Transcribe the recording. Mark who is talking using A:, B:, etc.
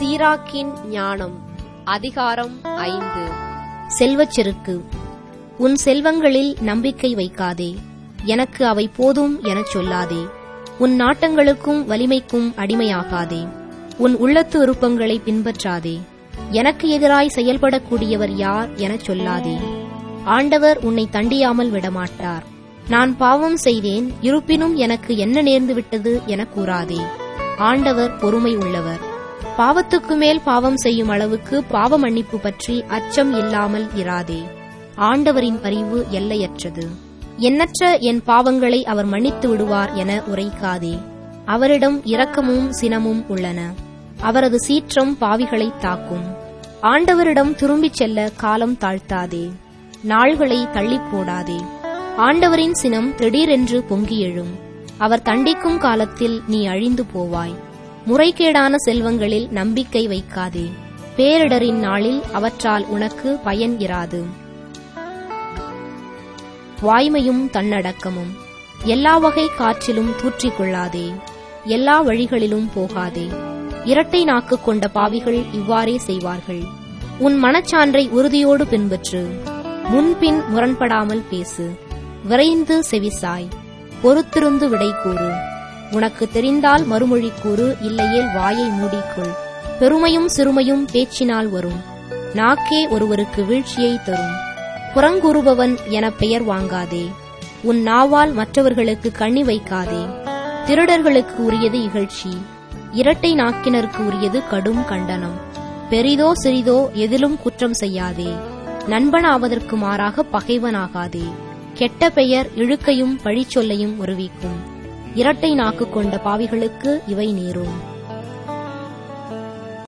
A: சீராக்கின் ஞானம் அதிகாரம் ஐந்து
B: செல்வச் செருக்கு உன் செல்வங்களில் நம்பிக்கை வைக்காதே எனக்கு அவை போதும் எனச் சொல்லாதே உன் நாட்டங்களுக்கும் வலிமைக்கும் அடிமையாகாதே உன் உள்ளத்து விருப்பங்களை பின்பற்றாதே எனக்கு எதிராய் செயல்படக்கூடியவர் யார் எனச் சொல்லாதே ஆண்டவர் உன்னை தண்டியாமல் விடமாட்டார் நான் பாவம் செய்தேன் இருப்பினும் எனக்கு என்ன நேர்ந்து விட்டது எனக் கூறாதே ஆண்டவர் பொறுமை உள்ளவர் பாவத்துக்கு மேல் பாவம் செய்யும் அளவுக்கு பாவ மன்னிப்பு பற்றி அச்சம் இல்லாமல் இராதே ஆண்டவரின் அறிவு எல்லையற்றது எண்ணற்ற என் பாவங்களை அவர் மன்னித்து விடுவார் என உரைக்காதே அவரிடம் இரக்கமும் சினமும் உள்ளன அவரது சீற்றம் பாவிகளை தாக்கும் ஆண்டவரிடம் திரும்பிச் செல்ல காலம் தாழ்த்தாதே நாள்களை தள்ளிப் போடாதே ஆண்டவரின் சினம் திடீரென்று பொங்கி எழும் அவர் தண்டிக்கும் காலத்தில் நீ அழிந்து போவாய் முறைகேடான செல்வங்களில் நம்பிக்கை வைக்காதே பேரிடரின் நாளில் அவற்றால் உனக்கு பயன் இராது வாய்மையும் தன்னடக்கமும் எல்லா வகை காற்றிலும் தூற்றிக் கொள்ளாதே எல்லா வழிகளிலும் போகாதே இரட்டை நாக்கு கொண்ட பாவிகள் இவ்வாறே செய்வார்கள் உன் மனச்சான்றை உறுதியோடு பின்பற்று முன்பின் முரண்படாமல் பேசு விரைந்து செவிசாய் பொறுத்திருந்து விடை கூறு உனக்கு தெரிந்தால் மறுமொழி கூறு இல்லையேல் வாயை மூடிக்கொள் பெருமையும் சிறுமையும் பேச்சினால் வரும் நாக்கே ஒருவருக்கு வீழ்ச்சியை தரும் புறங்கூறுபவன் என பெயர் வாங்காதே உன் நாவால் மற்றவர்களுக்கு கண்ணி வைக்காதே திருடர்களுக்கு உரியது இகழ்ச்சி இரட்டை நாக்கினருக்கு உரியது கடும் கண்டனம் பெரிதோ சிறிதோ எதிலும் குற்றம் செய்யாதே நண்பனாவதற்கு மாறாக பகைவனாகாதே கெட்ட பெயர் இழுக்கையும் பழிச்சொல்லையும் உருவிக்கும் இரட்டை நாக்கு கொண்ட பாவிகளுக்கு இவை நேரும்